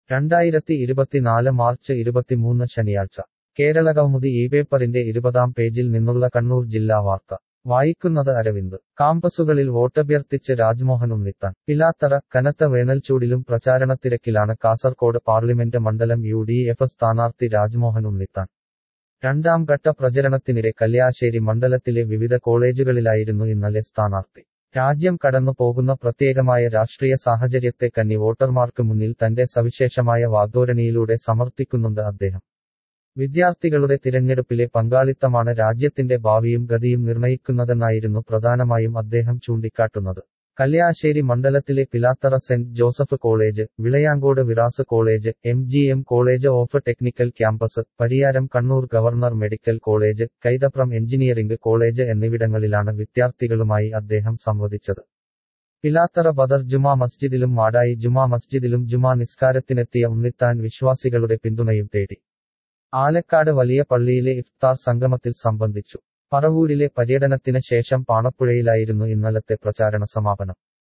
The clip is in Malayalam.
രണ്ടായിരത്തി ഇരുപത്തിനാല് മാർച്ച് ഇരുപത്തിമൂന്ന് ശനിയാഴ്ച കേരളകൗമുദി ഈ പേപ്പറിന്റെ ഇരുപതാം പേജിൽ നിന്നുള്ള കണ്ണൂർ ജില്ലാ വാർത്ത വായിക്കുന്നത് അരവിന്ദ് കാമ്പസുകളിൽ വോട്ടഭ്യർത്ഥിച്ച് രാജ്മോഹൻ ഉണ്ണിത്താൻ പിലാത്തറ കനത്ത വേനൽച്ചൂടിലും പ്രചാരണത്തിരക്കിലാണ് കാസർകോട് പാർലമെന്റ് മണ്ഡലം യു ഡി എഫ് സ്ഥാനാർത്ഥി രാജ്മോഹൻ ഉണ്ണിത്താൻ രണ്ടാം ഘട്ട പ്രചരണത്തിനിടെ കല്യാശ്ശേരി മണ്ഡലത്തിലെ വിവിധ കോളേജുകളിലായിരുന്നു ഇന്നലെ സ്ഥാനാർത്ഥി രാജ്യം കടന്നു പോകുന്ന പ്രത്യേകമായ രാഷ്ട്രീയ സാഹചര്യത്തെ കന്നി വോട്ടർമാർക്ക് മുന്നിൽ തന്റെ സവിശേഷമായ വാഗ്ധോരണിയിലൂടെ സമർത്ഥിക്കുന്നുണ്ട് അദ്ദേഹം വിദ്യാർത്ഥികളുടെ തിരഞ്ഞെടുപ്പിലെ പങ്കാളിത്തമാണ് രാജ്യത്തിന്റെ ഭാവിയും ഗതിയും നിർണയിക്കുന്നതെന്നായിരുന്നു പ്രധാനമായും അദ്ദേഹം ചൂണ്ടിക്കാട്ടുന്നത് കല്യാശ്ശേരി മണ്ഡലത്തിലെ Pilathara saint Joseph college Vilayancode വിറാസ് college M G M college of technical campus Pariyaram Kannur governor medical college Kaithapram engineering college എന്നിവിടങ്ങളിലാണ് വിദ്യാർത്ഥികളുമായി അദ്ദേഹം സംവദിച്ചത് പിലാത്തറ ബദർ ജുമാ മസ്ജിദിലും മാടായി ജുമാ മസ്ജിദിലും ജുമാ നിസ്കാരത്തിനെത്തിയ ഉണ്ണിത്താൻ വിശ്വാസികളുടെ പിന്തുണയും തേടി ആലക്കാട് വലിയ പള്ളിയിലെ ഇഫ്താർ സംഗമത്തിൽ സംബന്ധിച്ചു പറവൂരിലെ പര്യടനത്തിന് ശേഷം പാണപ്പുഴയിലായിരുന്നു ഇന്നലത്തെ പ്രചാരണ സമാപനം